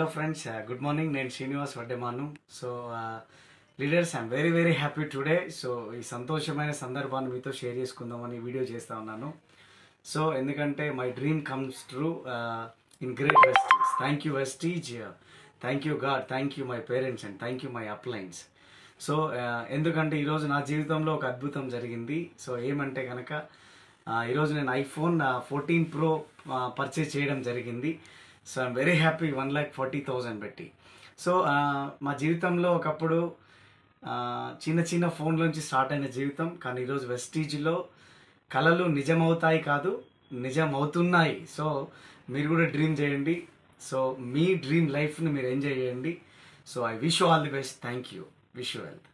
hello friends good morning నేను Srinivas Vaddemanu so leaders I'm very very happy today so ఈ సంతోషమైన సందర్భాన్ని మీతో షేర్ చేసుకుందామని వీడియో చేస్తా ఉన్నాను సో ఎందుకంటే my dream comes true in great Vestige thank you Vestige thank you God thank you my parents and thank you my uplines so ఎందుకంటే ఈరోజు నా జీవితంలో ఒక అద్భుతం జరిగింది సో ఏమంటే కనుక ఆ, ఈరోజు నేను ఐఫోన్ ఫోర్టీన్ ప్రో పర్చేజ్ చేయడం జరిగింది so I'm very happy one lakh forty thousand పెట్టి సో ఆ, మా జీవితంలో ఒకప్పుడు ఆ, చిన్న చిన్న ఫోన్లోంచి స్టార్ట్ అయిన జీవితం కానీ ఈరోజు వెస్టీజ్లో కళలు నిజమవుతాయి కాదు నిజమవుతున్నాయి సో మీరు కూడా డ్రీమ్ చేయండి సో మీ డ్రీమ్ లైఫ్ని మీరు ఎంజాయ్ చేయండి so I wish all the best thank you wish you wealth